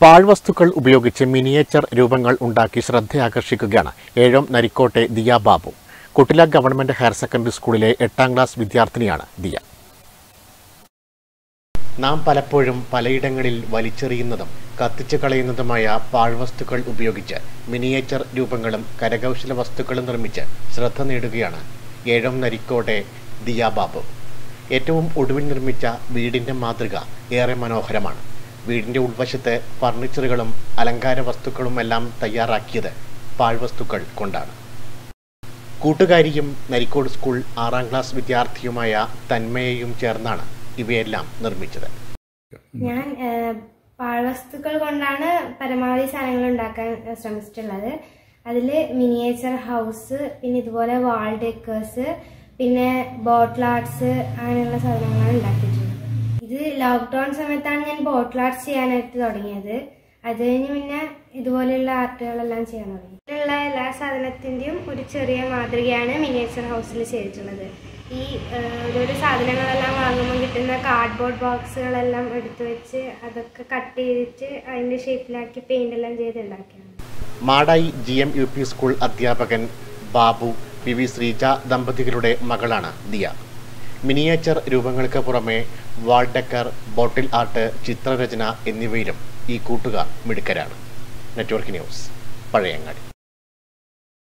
പാഴ്വസ്തുക്കൾ ഉപയോഗിച്ച് മിനിയേച്ചർ രൂപങ്ങൾ ഉണ്ടാക്കി ശ്രദ്ധയാകർഷിക്കുകയാണ് ഏഴോം നരിക്കോട്ടെ ദിയ ബാബു കുട്ടില ഗവൺമെന്റ് ഹയർ സെക്കൻഡറി സ്കൂളിലെ എട്ടാം ക്ലാസ് വിദ്യാർത്ഥിനിയാണ് ദിയ നാം പലപ്പോഴും പലയിടങ്ങളിൽ വലിച്ചെറിയുന്നതും കത്തിച്ചു കളയുന്നതുമായ പാഴ്വസ്തുക്കൾ ഉപയോഗിച്ച് മിനിയേച്ചർ രൂപങ്ങളും കരകൗശല വസ്തുക്കളും നിർമ്മിച്ച് ശ്രദ്ധ നേടുകയാണ് ഏഴോം നരിക്കോട്ടെ ദിയ ബാബു ഏറ്റവും ഒടുവിൽ നിർമ്മിച്ച വീടിൻ്റെ മാതൃക ഏറെ മനോഹരമാണ് വീടിൻ്റെ ഉൾവശത്ത് ഫർണിച്ചറുകളും അലങ്കാര വസ്തുക്കളും എല്ലാം തയ്യാറാക്കിയത് പാഴ്വസ്തുക്കൾ കൊണ്ടാണ് കൂട്ടുകാരിയും നരിക്കോട് സ്കൂൾ ആറാം ക്ലാസ് വിദ്യാർത്ഥിയുമായ തന്മയയും ചേർന്നാണ് ഇവയെല്ലാം നിർമ്മിച്ചത് ഞാൻ ഏഹ്, പാഴ്വസ്തുക്കൾ കൊണ്ടാണ് പരമാവധി സാധനങ്ങൾ ഉണ്ടാക്കാൻ ഏഹ്, ശ്രമിച്ചിട്ടുള്ളത് അതിൽ മിനിയേച്ചർ ഹൗസ് പിന്നെ ഇതുപോലെ വാൾ ഡെക്കേഴ്സ് പിന്നെ ബോട്ടിൽ ആർട്സ് അങ്ങനെയുള്ള സാധനങ്ങളാണ് ഉണ്ടാക്കിയിട്ടുള്ളത് ഇത് ലോക്ക്ഡൗൺ സമയത്താണ് ഞാൻ ബോട്ടിൽ ആർട്സ് ചെയ്യാനായിട്ട് തുടങ്ങിയത് അത് കഴിഞ്ഞ് പിന്നെ ഇതുപോലെയുള്ള ആർട്ടുകളെല്ലാം ചെയ്യാൻ തുടങ്ങി ഇതിലുള്ള എല്ലാ സാധനത്തിൻ്റെയും ഒരു ചെറിയ മാതൃകയാണ് മിനിയേച്ചർ ഹൗസിൽ ചെയ്തിട്ടുള്ളത് ഈ ഏഹ്, ഓരോരോ സാധനങ്ങളെല്ലാം വാങ്ങുമ്പോൾ കിട്ടുന്ന കാർഡ്ബോർഡ് ബോക്സുകളെല്ലാം എടുത്തു വെച്ച് അതൊക്കെ കട്ട് ചെയ്തിട്ട് അതിൻ്റെ ഷേപ്പിലാക്കി പെയിൻ്റ് എല്ലാം ചെയ്ത് ഉണ്ടാക്കിയാണ് Madayi G M U P school അധ്യാപകൻ ബാബു പി വി ശ്രീജ ദമ്പതികളുടെ മകളാണ് ദിയ മിനിയേച്ചർ രൂപങ്ങൾക്ക് പുറമെ വാൾ ഡെക്കർ ബോട്ടിൽ ആർട്ട് ചിത്രരചന എന്നിവയിലും ഈ കൂട്ടുകാർ മിടുക്കരാണ് നെറ്റ്വർക്ക് ന്യൂസ് പഴയങ്ങാടി